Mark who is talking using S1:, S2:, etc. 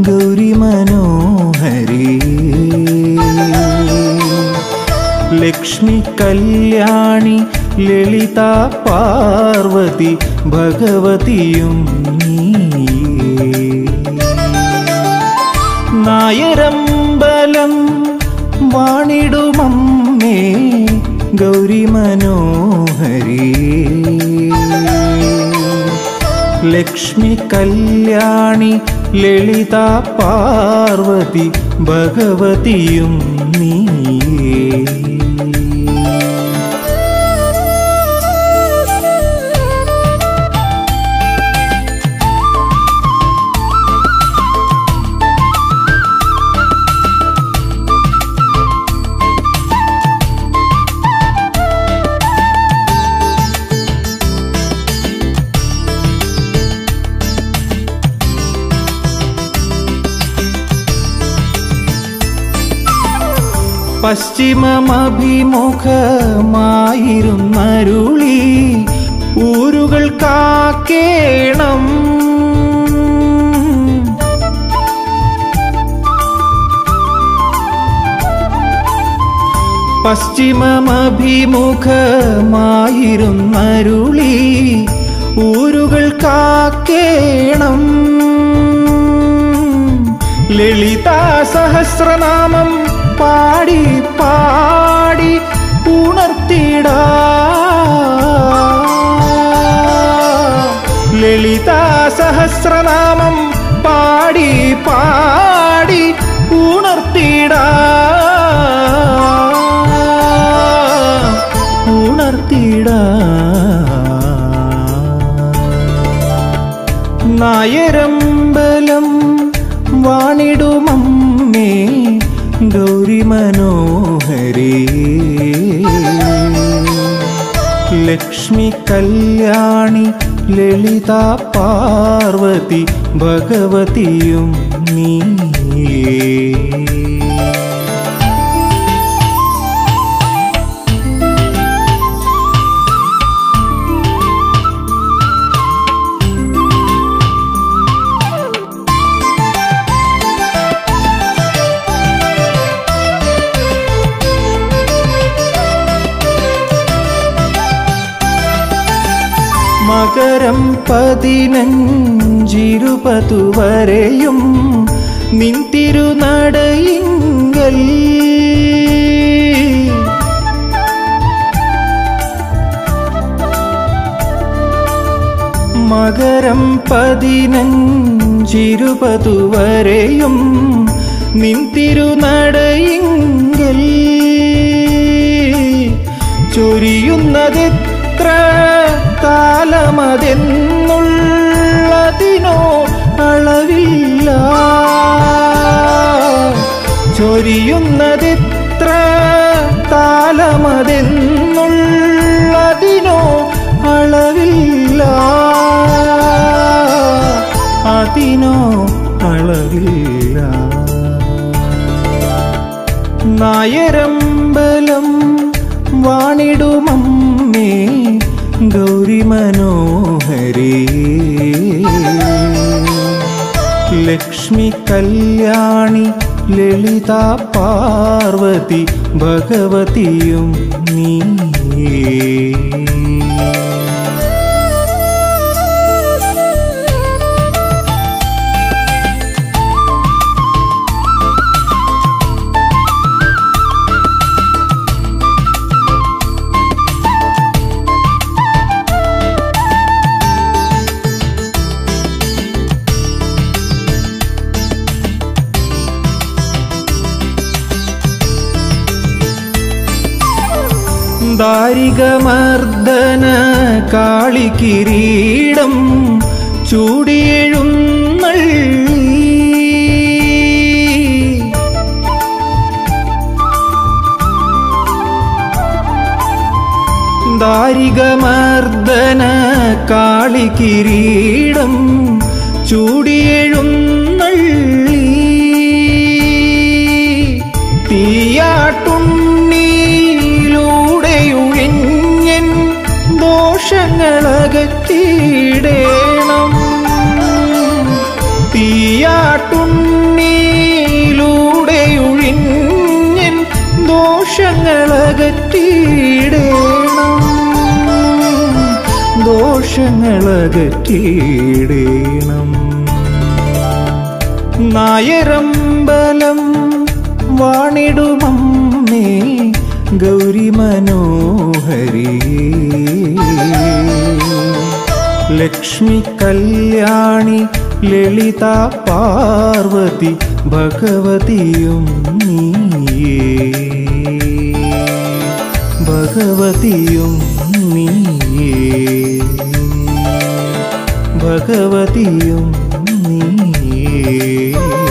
S1: ഗൗരി മനോഹരി ലക്ഷ്മി കല്യാണി ലളിത പാർവതി ഭഗവതിയും നീയേ നായരമ്പലം വാണിടുമമ്മേ ഗൗരി മനോഹരി ലക്ഷ്മി കല്യാണി ലളിത പാർവതി ഭഗവതിയും നീയേ പശ്ചിമമഭിമുഖമായിരുന്നരുളി ഊരുകൾ കാക്കേണം പശ്ചിമമഭിമുഖമായിരുന്നരുളി ഊരുകൾ കാക്കേണം ലളിത സഹസ്രനാമം പാടി പാടി ഉണർത്തിട ലളിത സഹസ്രനാമം പാടി പാടി ഉണർത്തിട ഉണർത്തിട നായരമ്പലം വാണിടുമമ്മേ ഗൗരി മനോഹരി ലക്ഷ്മി കല്യാണി ലളിത പാർവതി ഭഗവതിയും നീയേ മകരം പതിനഞ്ചിരുപതു വരെയും നിൻ തിരുനടയിങ്കൽ മകരം പതിനഞ്ചിരുപതു വരെയും നിൻ തിരുനടയിങ്കൽ ചൊരിയുന്നതെത്ര കാലമതെന്നുള്ളതിനോ അളവില്ല ചൊരിയുന്നതെത്ര കാലമതെന്നുള്ളതിനോ അളവില്ല അതിനോ അളവില്ല നായരമ്പലം വാണിടുമമ്മേ ഗൗരി മനോഹരി ലക്ഷ്മി കല്യാണി ലളിത പാർവതി ഭഗവതിയും നീയേ ദാരികമർദ്ദന കാളിക്കിരീടം ചൂടിയെഴുന്നള്ളി ദാരികമർദ്ദന കാളിക്കിരീടം ചൂടിയെഴുന്നള്ളി തീയാട്ടുണ്ണിയിലൂടെയുഴിഞ്ഞൻ ദോഷങ്ങളകറ്റിയിടേണം തീയാട്ടുണ്ണി ദോഷങ്ങളകറ്റിയിടേണം നായരമ്പലം വാണിടുമമ്മേ ഗൗരി മനോഹരിയേ ലക്ഷ്മി കല്യാണി ലളിത പാർവതി ഭഗവതിയും നീയേ ഭഗവതിയും നീയേ ഭഗവതിയും നീയേ